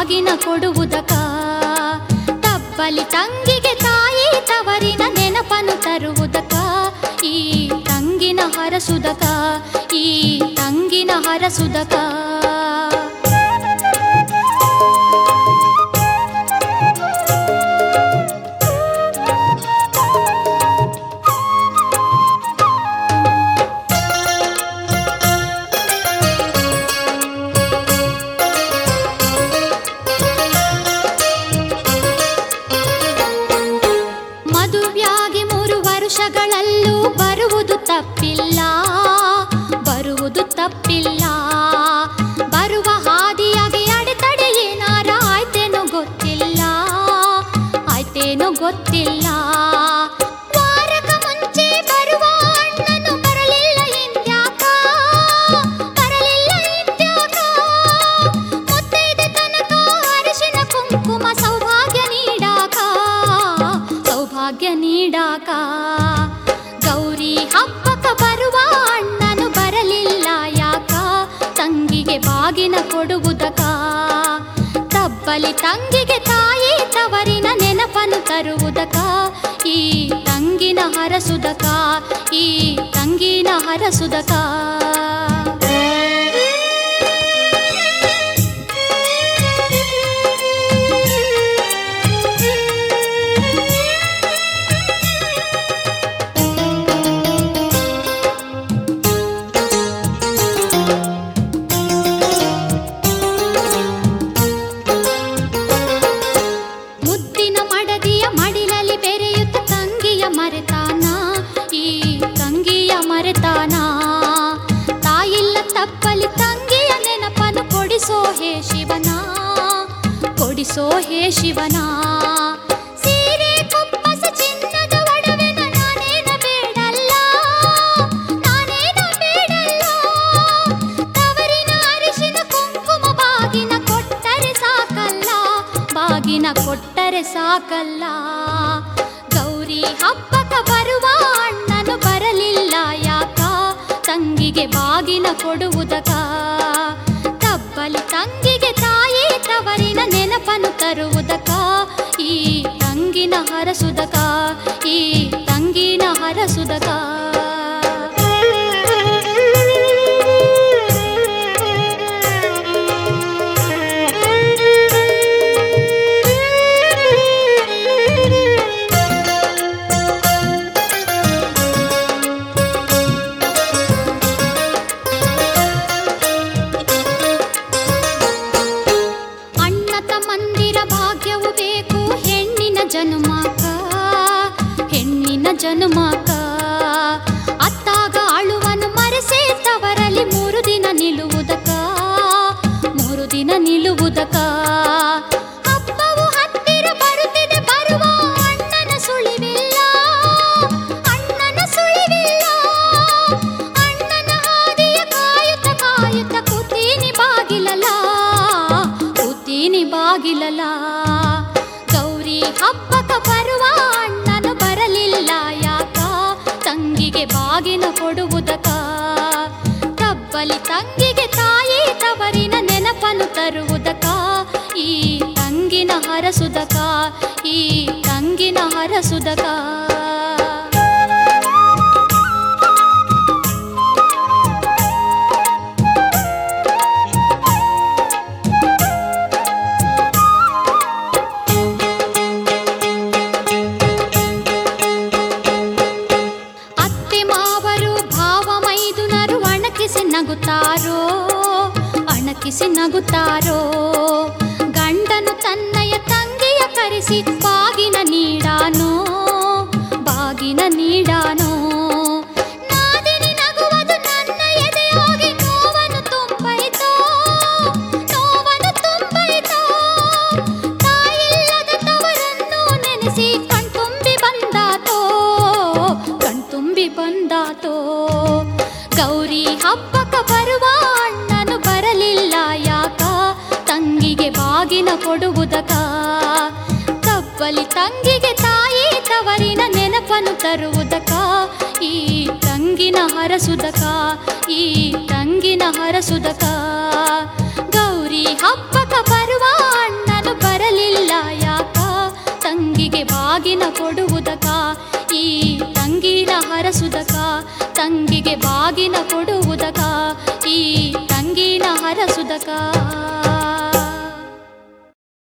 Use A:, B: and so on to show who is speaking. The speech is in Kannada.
A: ಬಾಗಿನ ಕೊಡುವುದಕ ತಬ್ಬಲಿ ತಂಗಿಗೆ ತಾಯಿ ತವರಿನ ನೆನಪನು ತರುವುದಕ ಈ ತಂಗಿನ ಹರಸುದಕ ಈ ತಂಗಿನ ಹರಸುದಕ ಮದುವೆಯಾಗಿ ಮೂರು ವರ್ಷಗಳಲ್ಲೂ ಬರುವುದು ತಪ್ಪಿಲ್ಲ ಬರುವುದು ತಪ್ಪಿಲ್ಲ ಬರುವ ಹಾದಿಯಾಗಿ ಅಡೆತಡೆ ಏನಾರ ಆಯ್ತೇನೋ ಗೊತ್ತಿಲ್ಲ ಆಯ್ತೇನೋ ಗೊತ್ತಿಲ್ಲ ವಾರಕ ಮುಂಚೆ ಬರುವ ಅಣ್ಣನು ಬರಲಿಲ್ಲ ಇಂದ್ಯಾಕ ಬರಲಿಲ್ಲ ಇಂದ್ಯಾಕ ಮುತ್ತೈದೆ ತನಕ ಅರಿಶಿನ ಕುಂಕುಮ ಸೌಭಾಗ್ಯ ನೀಡಾಕ ಸೌಭಾಗ್ಯ ನೀಡಾಕ ಗೌರಿ ಹಬ್ಬಕ ಬರುವ ಅಣ್ಣನು ಬರಲಿಲ್ಲ ಯಾಕ ತಂಗಿಗೆ ಬಾಗಿನ ಕೊಡುವುದಕ ತಬ್ಬಲಿ ತಂಗಿಗೆ ತಾಯಿ ತವರಿನ ನೆನಪನು ತರುವುದಕ ಈ ತಂಗಿನ ಹರಸುದಕ ಈ ತಂಗಿನ ಹರಸುದಕ ಮುದ್ದಿನ ಮಡದಿಯ ಮಡಿಲಲ್ಲಿ ಬೆರೆಯುತ್ತ ತಂಗಿಯ ಮರೆತಾನ ಈ ತಂಗಿಯ ಮರೆತಾನ ತಾಯಿಲ್ಲ ತಪ್ಪಲಿ ತಂಗಿಯ ನೆನಪನು ಕೊಡಿಸೋ ಹೇ ಶಿವನ ಕೊಡಿಸೋ ಹೇ ಶಿವನ ಸೀರೆ ಕುಪ್ಪಸ ಚಿನ್ನದ ಒಡವೆನ ನಾನೇನ ಬೇಡಲ್ಲ ನಾನೇನ ಬೇಡಲ್ಲ ತವರಿನ ಅರಿಶಿನ ಕುಂಕುಮ ಬಾಗಿನ ಕೊಟ್ಟರೆ ಸಾಕಲ್ಲ ಬಾಗಿನ ಕೊಟ್ಟರೆ ಸಾಕಲ್ಲ ಗೌರಿ ಹಬ್ಬಕ ಬರುವ ಅಣ್ಣನು ಬರಲಿಲ್ಲ ಯಾಕ ತಂಗಿಗೆ ಬಾಗಿನ ಕೊಡುವುದಕ ತಬ್ಬಲಿ ತಂಗಿಗೆ ತಾಯಿ ತವರಿನ ನೆನಪನು ತರುವುದಕ ಈ ತಂಗಿನ ಹರಸುದಕ ಈ ತಂಗಿನ ಹರಸುದಕ ಅಣ್ಣ ತಮ್ಮಂದಿರ ಭಾಗ್ಯವು ಬೇಕು ಹೆಣ್ಣಿನ ಜನುಮಕ ಹೆಣ್ಣಿನ ಜನುಮಕ ಅತ್ತಾಗ ಅಳುವನು ಮರೆಸೇ ತವರಲಿ ಮೂರು ದಿನ ನಿಲ್ಲುವುದಕ ಮೂರು ದಿನ ನಿಲ್ಲುವುದಕ ಹಬ್ಬವು ಹತ್ತಿರ ಬರುತ್ತಿದೆ ಬರುವ ಅಣ್ಣನ ಸುಳಿವಿಲ್ಲ ಅಣ್ಣನ ಸುಳಿವಿಲ್ಲ ಅಣ್ಣನ ಹಾದಿಯ ಕಾಯುತ್ತ ಕಾಯುತ್ತ ಕೂತೀನಿ ಬಾಗಿಲಲ್ಲ ಕೂತೀನಿ ಬಾಗಿಲಲ್ಲ ಗೌರಿ ಹಬ್ಬಕ ಬರುವ ಅಣ್ಣನು ಬರಲಿಲ್ಲ ಯಾಕ ತಂಗಿಗೆ ಬಾಗಿನ ಕೊಡುವುದಕ ತಬ್ಬಲಿ ತಂಗಿಗೆ ತಾಯಿ ತವರಿನ ನೆನಪನು ತರುವುದಕ ಈ ತಂಗಿನ ಹರಸುದಕ ಈ ತಂಗಿನ ಹರಸುದಕ ಅತ್ತೆ ಮಾವರು ಭಾವ ಮೈದುನರು ಅಣಕಿಸಿ ನಗುತ್ತಾರೋ ಅಣಕಿಸಿ ನಗುತ್ತಾರೋ ಗಂಡನು ತನ್ನಯ ತಂಗಿಯ ಕರೆಸಿ ಬಾಗಿನ ನೀಡಾನೋ ಬಾಗಿನ ನೀಡಾನೋ ನಾದಿನಿ ನಗುವುದು ನನ್ನ ಎದೆಯಾಗಿ ನೋವನ್ನು ತುಂಬೈತೋ ನೋವನ್ನು ತುಂಬೈತೋ ತಾಯಿಲ್ಲದ ತವರನ್ನು ನೆನೆಸಿ ಕಣ್ತುಂಬಿ ಬಂದಾತೋ ಕಣ್ತುಂಬಿ ಬಂದಾತೋ ಗೌರಿ ಹಬ್ಬಕ ಬರುವ ಅಣ್ಣನು ಬರಲಿಲ್ಲ ಯಾಕ ತಂಗಿಗೆ ಬಾಗಿನ ಕೊಡುವುದಕ ತಬ್ಬಲಿ ತಂಗಿಗೆ ತಾಯಿ ತವರಿನ ನೆನಪನು ತರುವುದಕ ಈ ತಂಗಿನ ಹರಸುದಕ ಈ ತಂಗಿನ ಹರಸುದಕ ಗೌರಿ ಹಬ್ಬಕ ಬರುವ ಅಣ್ಣ ಬರಲಿಲ್ಲ ಯಾಕ ತಂಗಿಗೆ ಬಾಗಿನ ಕೊಡುವುದಕ ಈ ತಂಗಿನ ಹರಸುದಕ ತಂಗಿಗೆ ಬಾಗಿನ ಕೊಡುವುದಕ ಈ ತಂಗಿನ ಹರಸುದಕ